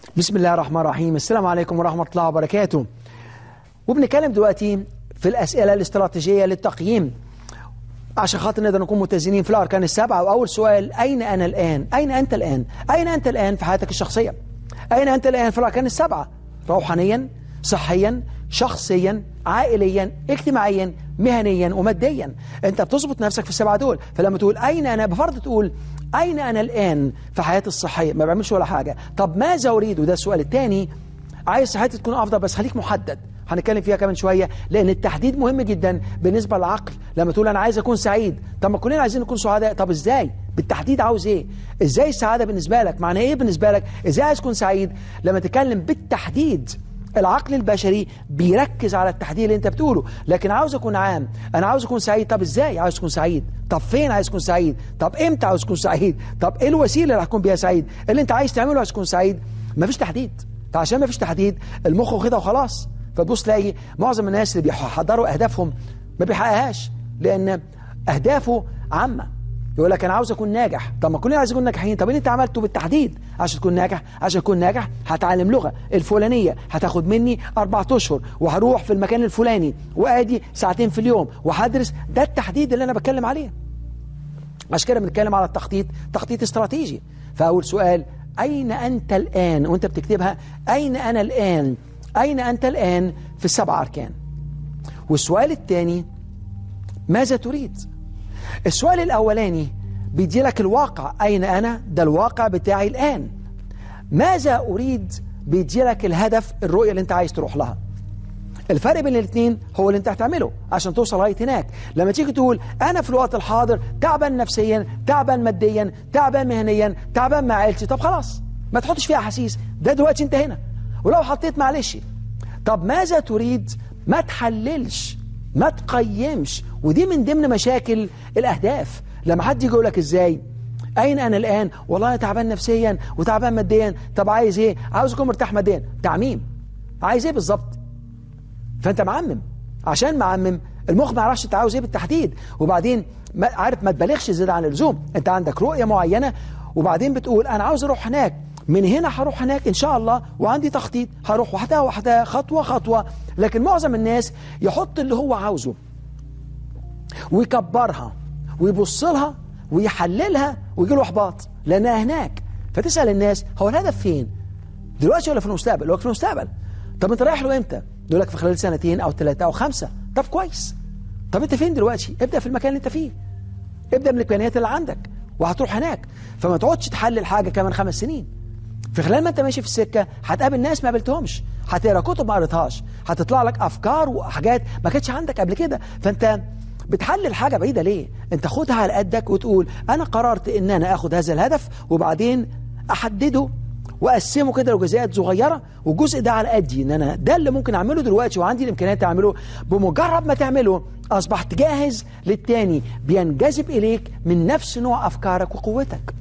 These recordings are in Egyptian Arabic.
بسم الله الرحمن الرحيم السلام عليكم ورحمة الله وبركاته وبنتكلم دلوقتي في الأسئلة الاستراتيجية للتقييم عشان خاطر نقدر نكون متزنين في الأركان السبعة وأول سؤال أين أنا الآن؟ أين أنت الآن؟ أين أنت الآن في حياتك الشخصية؟ أين أنت الآن في الأركان السبعة؟ روحانيا صحيا شخصيا عائليا اجتماعيا مهنيا وماديا انت بتظبط نفسك في السبعه دول فلما تقول اين انا بفرض تقول اين انا الان في حياتي الصحيه ما بعملش ولا حاجه طب ماذا اريد وده السؤال الثاني عايز صحتي تكون افضل بس خليك محدد هنتكلم فيها كمان شويه لان التحديد مهم جدا بالنسبه للعقل لما تقول انا عايز اكون سعيد طب ما كلنا عايزين نكون سعداء طب ازاي بالتحديد عاوز ايه ازاي السعاده بالنسبه لك معنى ايه بالنسبه لك ازاي عايز تكون سعيد لما تتكلم بالتحديد العقل البشري بيركز على التحديد اللي انت بتقوله لكن عاوز اكون عام انا عاوز اكون سعيد طب ازاي عاوز تكون سعيد طب فين عايز تكون سعيد طب امتى عاوز تكون سعيد طب ايه الوسيله اللي هتكون بيها سعيد اللي انت عايز تعمله عاوز تكون سعيد مفيش تحديد فعشان مفيش تحديد المخ واخدها وخلاص فتبص تلاقي معظم الناس اللي بيحضروا اهدافهم ما بيحققهاش لان اهدافه عامه يقول لك انا عاوز اكون ناجح طب ما كلنا عايزين نكون ناجحين طب اللي انت عملته بالتحديد عشان تكون ناجح عشان تكون ناجح هتعلم لغه الفلانيه هتاخد مني اربع اشهر وهروح في المكان الفلاني وادي ساعتين في اليوم وهدرس ده التحديد اللي انا بتكلم عليه عشان كده بنتكلم على التخطيط تخطيط استراتيجي فاول سؤال اين انت الان وانت بتكتبها اين انا الان اين انت الان في السبع اركان والسؤال الثاني ماذا تريد السؤال الأولاني بيدي لك الواقع أين أنا ده الواقع بتاعي الآن ماذا أريد بيدي لك الهدف الرؤية اللي أنت عايز تروح لها الفرق بين الاثنين هو اللي انت هتعمله عشان توصل لغايه هناك لما تيجي تقول انا في الوقت الحاضر تعبان نفسيا تعبان ماديا تعبان مهنيا تعبان مع عيلتي طب خلاص ما تحطش فيها احاسيس ده دلوقتي انت هنا ولو حطيت معلش طب ماذا تريد ما تحللش ما تقيمش ودي من ضمن مشاكل الأهداف لما حد يجي يقول لك إزاي أين أنا الآن والله أنا تعبان نفسيا وتعبان ماديا طب عايز إيه عاوز أكون مرتاح ماديا تعميم عايز إيه بالظبط فأنت معمم عشان معمم المخ ما يعرفش انت عاوز ايه بالتحديد وبعدين ما عارف ما تبالغش زياده عن اللزوم انت عندك رؤيه معينه وبعدين بتقول انا عاوز اروح هناك من هنا هروح هناك ان شاء الله وعندي تخطيط هروح واحده واحده خطوه خطوه لكن معظم الناس يحط اللي هو عاوزه ويكبرها ويبص لها ويحللها ويجي له احباط لانها هناك فتسال الناس هو الهدف فين دلوقتي ولا في المستقبل يقول لك في المستقبل طب انت رايح له امتى يقول لك في خلال سنتين او ثلاثه او خمسه طب كويس طب انت فين دلوقتي ابدا في المكان اللي انت فيه ابدا من الامكانيات اللي عندك وهتروح هناك فما تقعدش تحلل حاجه كمان خمس سنين في خلال ما انت ماشي في السكه هتقابل ناس ما قابلتهمش هتقرا كتب ما قريتهاش هتطلع لك افكار وحاجات ما كانتش عندك قبل كده فانت بتحلل حاجه بعيده ليه انت خدها على قدك وتقول انا قررت ان انا اخد هذا الهدف وبعدين احدده واقسمه كده لجزئيات صغيره والجزء ده على قدي ان انا ده اللي ممكن اعمله دلوقتي وعندي الامكانيات اعمله بمجرد ما تعمله اصبحت جاهز للتاني بينجذب اليك من نفس نوع افكارك وقوتك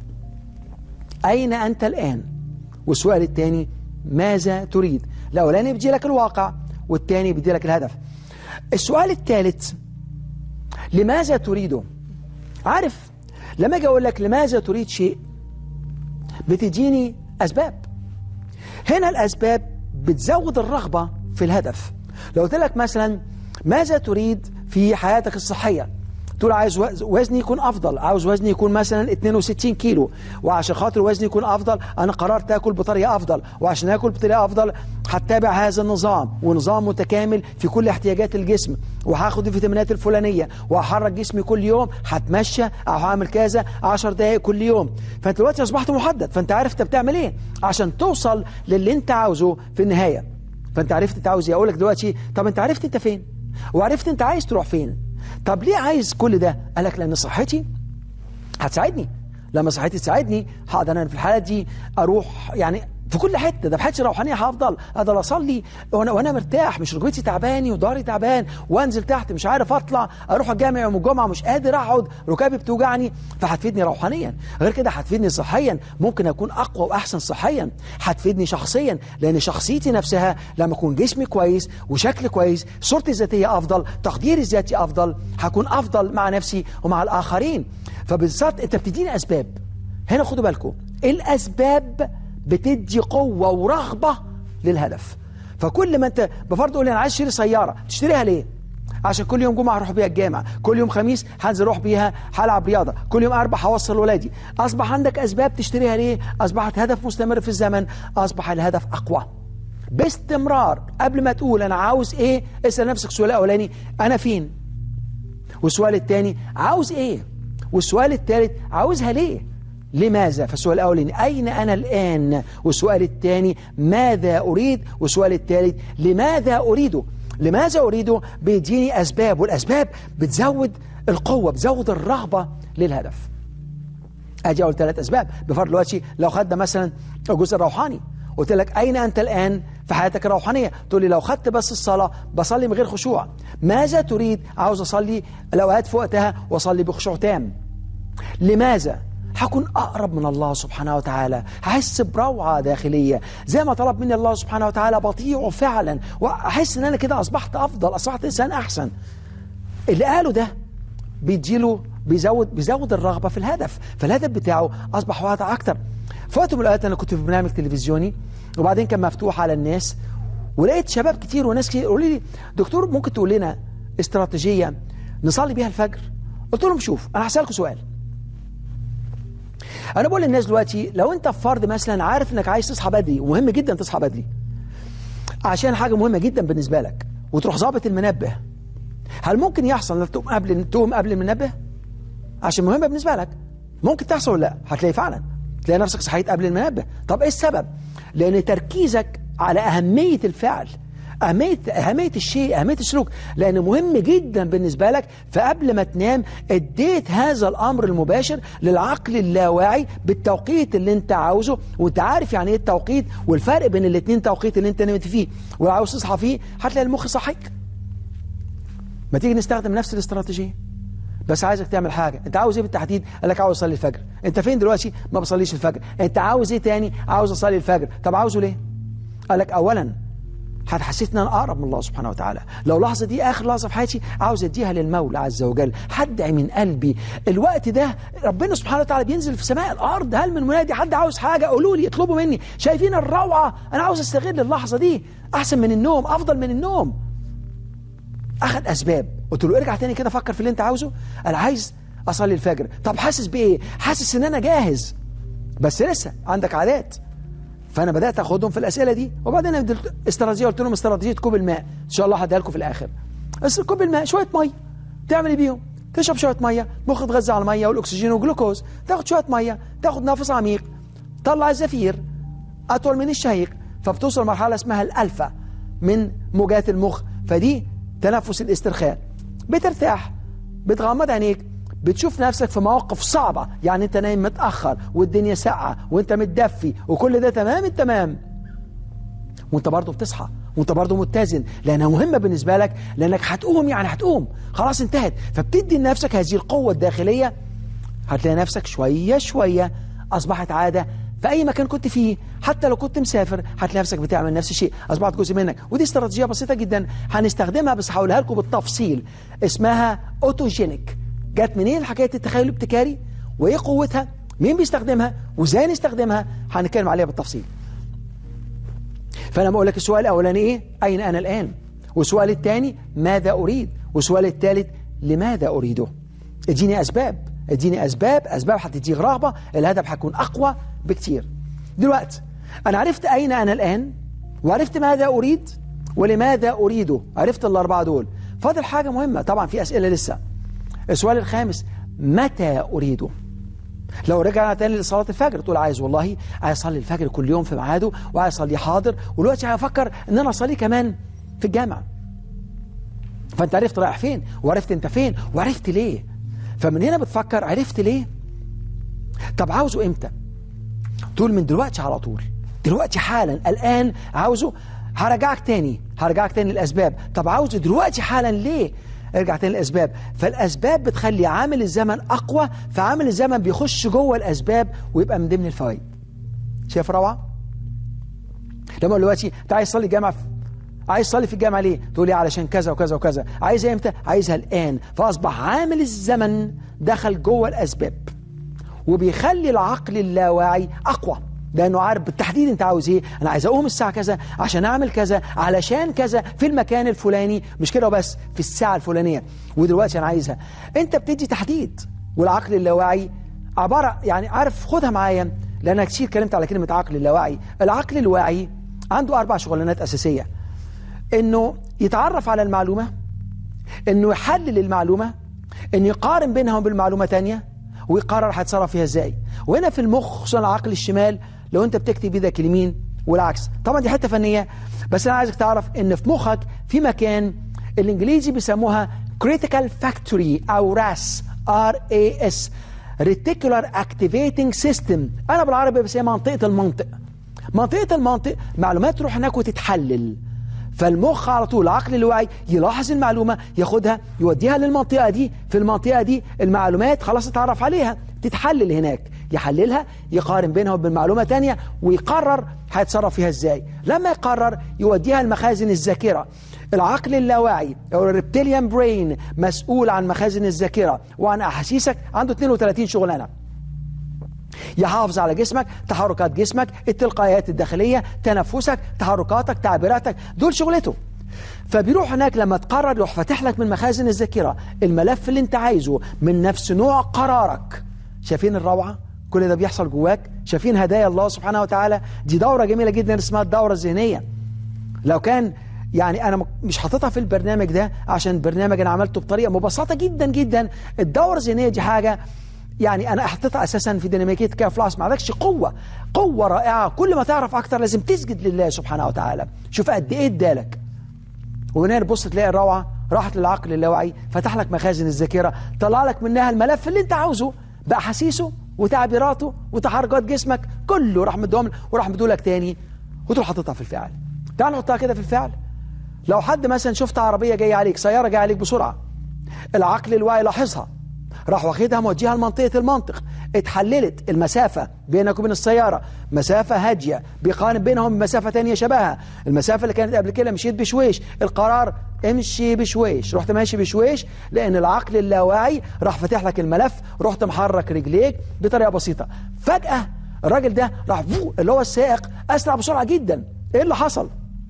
أين أنت الآن والسؤال الثاني ماذا تريد الأولاني بيدي لك الواقع والثاني بيدي لك الهدف السؤال الثالث لماذا تريده عارف لما اجي اقول لك لماذا تريد شيء بتديني اسباب هنا الاسباب بتزود الرغبه في الهدف لو قلت لك مثلا ماذا تريد في حياتك الصحيه تقول عايز وزني يكون افضل عاوز وزني يكون مثلا 62 كيلو وعشان خاطر وزني يكون افضل انا قررت اكل بطريقه افضل وعشان اكل بطريقه افضل هتبع هذا النظام ونظام متكامل في كل احتياجات الجسم وهاخد الفيتامينات الفلانيه وهحرك جسمي كل يوم هتمشى او هعمل كذا 10 دقائق كل يوم فانت دلوقتي اصبحت محدد فانت عارف انت بتعمل ايه عشان توصل للي انت عاوزه في النهايه فانت عرفت انت عاوز ايه اقول لك دلوقتي طب انت عرفت انت فين وعرفت انت عايز تروح فين طب ليه عايز كل ده قال لك لان صحتي هتساعدني لما صحتي تساعدني هقدر انا في الحاله دي اروح يعني في كل حته ده في حته روحانيه هفضل اقدر اصلي وانا وانا مرتاح مش ركبتي تعباني وضهري تعبان وانزل تحت مش عارف اطلع اروح الجامع يوم الجمعه مش قادر اقعد ركابي بتوجعني فهتفيدني روحانيا غير كده هتفيدني صحيا ممكن اكون اقوى واحسن صحيا هتفيدني شخصيا لان شخصيتي نفسها لما اكون جسمي كويس وشكلي كويس صورتي الذاتيه افضل تقديري الذاتي افضل هكون افضل مع نفسي ومع الاخرين فبالذات انت بتديني اسباب هنا خدوا بالكم الاسباب بتدي قوة ورغبة للهدف فكل ما انت بفرض قول لي انا عايز اشتري سيارة تشتريها ليه عشان كل يوم جمعة هروح بيها الجامع كل يوم خميس هنزل اروح بيها هلعب رياضة كل يوم اربع هوصل ولادي اصبح عندك اسباب تشتريها ليه اصبحت هدف مستمر في الزمن اصبح الهدف اقوى باستمرار قبل ما تقول انا عاوز ايه اسال نفسك السؤال الاولاني انا فين والسؤال الثاني عاوز ايه والسؤال الثالث عاوزها ليه لماذا فالسؤال الاولاني اين انا الان والسؤال الثاني ماذا اريد والسؤال الثالث لماذا اريده لماذا اريده بيديني اسباب والاسباب بتزود القوه بتزود الرغبه للهدف ادي اول ثلاث اسباب بفرض دلوقتي لو خدنا مثلا الجزء الروحاني قلت لك اين انت الان في حياتك الروحانيه تقول لي لو خدت بس الصلاه بصلي من غير خشوع ماذا تريد عاوز اصلي الاوقات في وقتها واصلي بخشوع تام لماذا هكون أقرب من الله سبحانه وتعالى هحس بروعة داخلية زي ما طلب مني الله سبحانه وتعالى بطيعه فعلا وأحس أن أنا كده أصبحت أفضل أصبحت إنسان أحسن اللي قاله ده بيديله بيزود بيزود الرغبة في الهدف فالهدف بتاعه أصبح واضح أكتر في وقت من الأوقات أنا كنت في برنامج تلفزيوني وبعدين كان مفتوح على الناس ولقيت شباب كتير وناس كتير يقولوا لي دكتور ممكن تقول لنا استراتيجية نصلي بيها الفجر قلت لهم شوف أنا هسألكم سؤال انا بقول للناس دلوقتي لو انت في فرض مثلا عارف انك عايز تصحى بدري ومهم جدا تصحى بدري عشان حاجه مهمه جدا بالنسبه لك وتروح ظابط المنبه هل ممكن يحصل انك تقوم قبل تقوم قبل المنبه عشان مهمه بالنسبه لك ممكن تحصل ولا لا هتلاقي فعلا تلاقي نفسك صحيت قبل المنبه طب ايه السبب لان تركيزك على اهميه الفعل أهمية, أهمية الشيء أهمية السلوك لأن مهم جدا بالنسبة لك فقبل ما تنام اديت هذا الأمر المباشر للعقل اللاواعي بالتوقيت اللي انت عاوزه وانت عارف يعني ايه التوقيت والفرق بين الاثنين توقيت اللي انت نمت فيه ولو عاوز تصحى فيه هتلاقي المخ صحيك ما تيجي نستخدم نفس الاستراتيجية بس عايزك تعمل حاجة انت عاوز ايه بالتحديد قال لك عاوز اصلي الفجر انت فين دلوقتي ما بصليش الفجر انت عاوز ايه تاني عاوز اصلي الفجر طب عاوزه ليه قال لك اولا هتحسسني ان انا اقرب من الله سبحانه وتعالى لو لحظه دي اخر لحظه في حياتي عاوز اديها للمولى عز وجل هدعي من قلبي الوقت ده ربنا سبحانه وتعالى بينزل في سماء الارض هل من منادي حد عاوز حاجه قولوا لي اطلبوا مني شايفين الروعه انا عاوز استغل اللحظه دي احسن من النوم افضل من النوم اخذ اسباب قلت له ارجع تاني كده فكر في اللي انت عاوزه انا عايز اصلي الفجر طب حاسس بايه حاسس ان انا جاهز بس لسه عندك عادات فانا بدات اخدهم في الاسئله دي وبعدين اديت استراتيجيه قلت لهم استراتيجيه كوب الماء ان شاء الله هديها لكم في الاخر بس كوب الماء شويه ميه تعمل ايه بيهم تشرب شويه ميه مخ يتغذى على الميه والاكسجين والجلوكوز تاخد شويه ميه تاخد نفس عميق طلع الزفير اطول من الشهيق فبتوصل مرحله اسمها الالفا من موجات المخ فدي تنفس الاسترخاء بترتاح بتغمض عينيك بتشوف نفسك في مواقف صعبة يعني انت نايم متأخر والدنيا ساقعة وانت متدفي وكل ده تمام التمام وانت برضه بتصحى وانت برضه متزن لانها مهمة بالنسبة لك لانك هتقوم يعني هتقوم خلاص انتهت فبتدي لنفسك هذه القوة الداخلية هتلاقي نفسك شوية شوية أصبحت عادة في أي مكان كنت فيه حتى لو كنت مسافر هتلاقي نفسك بتعمل نفس الشيء أصبحت جزء منك ودي استراتيجية بسيطة جدا هنستخدمها بس هقولها لكم بالتفصيل اسمها أوتوجينيك جت منين حكايه التخيل الابتكاري وايه قوتها مين بيستخدمها وازاي نستخدمها هنتكلم عليها بالتفصيل فانا بقول لك السؤال الاولاني ايه اين انا الان والسؤال الثاني ماذا اريد والسؤال الثالث لماذا اريده اديني اسباب اديني اسباب اسباب هتديك رغبه الهدف هيكون اقوى بكتير دلوقتي انا عرفت اين انا الان وعرفت ماذا اريد ولماذا اريده عرفت الاربعه دول فاضل حاجه مهمه طبعا في اسئله لسه السؤال الخامس متى أريده لو رجعنا تاني لصلاة الفجر تقول عايز والله عايز أصلي الفجر كل يوم في ميعاده وعايز أصلي حاضر ودلوقتي هفكر إن أنا أصلي كمان في الجامعة فأنت عرفت رايح فين وعرفت أنت فين وعرفت ليه فمن هنا بتفكر عرفت ليه طب عاوزه إمتى تقول من دلوقتي على طول دلوقتي حالا الآن عاوزه هرجعك تاني هرجعك تاني الأسباب طب عاوزه دلوقتي حالا ليه ارجع تاني الاسباب فالاسباب بتخلي عامل الزمن اقوى فعامل الزمن بيخش جوه الاسباب ويبقى من ضمن الفوائد شايف روعه لما دلوقتي انت عايز تصلي الجامعه عايز تصلي في الجامعه ليه تقول لي علشان كذا وكذا وكذا عايز امتى عايزها الان فاصبح عامل الزمن دخل جوه الاسباب وبيخلي العقل اللاواعي اقوى لانه عارف بالتحديد انت عاوز ايه انا عايز اقوم الساعه كذا عشان اعمل كذا علشان كذا في المكان الفلاني مش كده وبس في الساعه الفلانيه ودلوقتي انا عايزها انت بتدي تحديد والعقل اللاواعي عباره يعني عارف خدها معايا لان انا كتير اتكلمت على كلمه عقل اللاواعي العقل الواعي عنده اربع شغلانات اساسيه انه يتعرف على المعلومه انه يحلل المعلومه انه يقارن بينها وبين معلومه تانية ويقرر هيتصرف فيها ازاي وهنا في المخ خصوصا العقل الشمال لو انت بتكتب بايدك اليمين والعكس طبعا دي حته فنيه بس انا عايزك تعرف ان في مخك في مكان الانجليزي بيسموها critical factory او راس ار اي اس reticular activating system انا بالعربي بسميها منطقه المنطق منطقه المنطق معلومات تروح هناك وتتحلل فالمخ على طول العقل الواعي يلاحظ المعلومة ياخدها يوديها للمنطقة دي في المنطقة دي المعلومات خلاص اتعرف عليها تتحلل هناك يحللها يقارن بينها وبين معلومة تانية ويقرر هيتصرف فيها ازاي لما يقرر يوديها المخازن الذاكرة العقل اللاواعي او الريبتيليان برين مسؤول عن مخازن الذاكرة وعن احاسيسك عنده 32 شغلانه يحافظ على جسمك تحركات جسمك التلقائيات الداخلية تنفسك تحركاتك تعبيراتك دول شغلته فبيروح هناك لما تقرر يروح فاتح لك من مخازن الذاكرة الملف اللي انت عايزه من نفس نوع قرارك شايفين الروعة كل ده بيحصل جواك شايفين هدايا الله سبحانه وتعالى دي دورة جميلة جدا اسمها الدورة الذهنية لو كان يعني انا مش حاططها في البرنامج ده عشان برنامج انا عملته بطريقه مبسطه جدا جدا الدوره الذهنيه دي حاجه يعني انا حطيتها اساسا في ديناميكيه كاف فلاس ما عندكش قوه قوه رائعه كل ما تعرف اكتر لازم تسجد لله سبحانه وتعالى شوف قد ايه ادالك وهنا تبص تلاقي الروعه راحت للعقل اللاواعي فتح لك مخازن الذاكره طلع لك منها الملف اللي انت عاوزه باحاسيسه وتعبيراته وتحركات جسمك كله راح مديهم وراح مدولك تاني وتروح حاططها في الفعل تعال نحطها كده في الفعل لو حد مثلا شفت عربيه جايه عليك سياره جايه عليك بسرعه العقل الواعي لاحظها راح واخدها موديها لمنطقة المنطق اتحللت المسافة بينك وبين السيارة مسافة هادية بيقارن بينهم مسافة تانية شبهها المسافة اللي كانت قبل كده مشيت بشويش القرار امشي بشويش رحت ماشي بشويش لأن العقل اللاواعي راح فاتح لك الملف رحت محرك رجليك بطريقة بسيطة فجأة الراجل ده راح اللي هو السائق أسرع بسرعة جدا ايه اللي حصل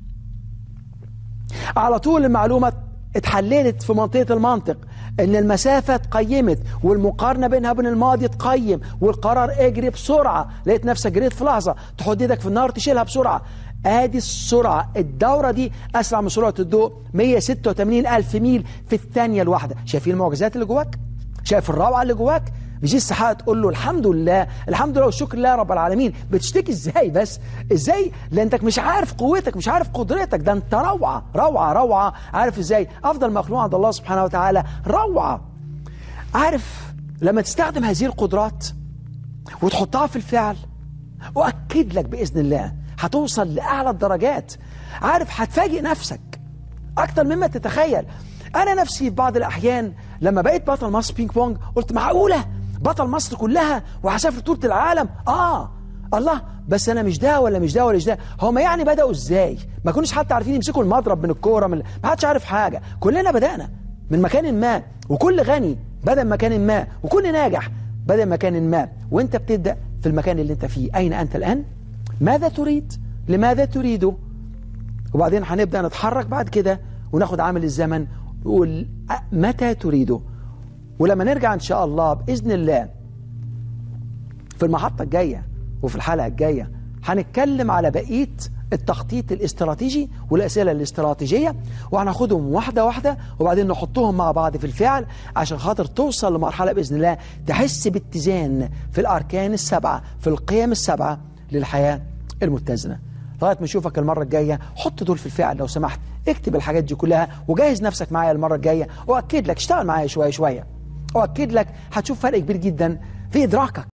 على طول المعلومة اتحللت في منطقة المنطق ان المسافة اتقيمت والمقارنة بينها وبين الماضي اتقيم والقرار اجري بسرعة لقيت نفسك جريت في لحظة تحط ايدك في النار تشيلها بسرعة ادي السرعة الدورة دي اسرع من سرعة الضوء 186 الف ميل في الثانية الواحدة شايفين المعجزات اللي جواك شايف الروعة اللي جواك بيجي السحاق تقول له الحمد لله الحمد لله والشكر لله رب العالمين بتشتكي ازاي بس ازاي لانك مش عارف قوتك مش عارف قدرتك ده انت روعه روعه روعه عارف ازاي افضل مخلوق عند الله سبحانه وتعالى روعه عارف لما تستخدم هذه القدرات وتحطها في الفعل اؤكد لك باذن الله هتوصل لاعلى الدرجات عارف هتفاجئ نفسك اكتر مما تتخيل انا نفسي في بعض الاحيان لما بقيت بطل مصر بينج بونج قلت معقوله بطل مصر كلها وهسافر طولة العالم اه الله بس انا مش ده ولا مش ده ولا مش ده هم يعني بداوا ازاي ما كانوش حتى عارفين يمسكوا المضرب من الكوره من ما حدش عارف حاجه كلنا بدانا من مكان ما وكل غني بدا من مكان ما وكل ناجح بدا من مكان ما وانت بتبدا في المكان اللي انت فيه اين انت الان ماذا تريد لماذا تريده وبعدين هنبدا نتحرك بعد كده وناخد عامل الزمن نقول متى تريده ولما نرجع ان شاء الله باذن الله في المحطه الجايه وفي الحلقه الجايه هنتكلم على بقيه التخطيط الاستراتيجي والاسئله الاستراتيجيه وهناخدهم واحده واحده وبعدين نحطهم مع بعض في الفعل عشان خاطر توصل لمرحله باذن الله تحس باتزان في الاركان السبعه في القيم السبعه للحياه المتزنه لغايه ما اشوفك المره الجايه حط دول في الفعل لو سمحت اكتب الحاجات دي كلها وجهز نفسك معايا المره الجايه واكد لك اشتغل معايا شويه شويه اؤكد لك هتشوف فرق كبير جدا في ادراكك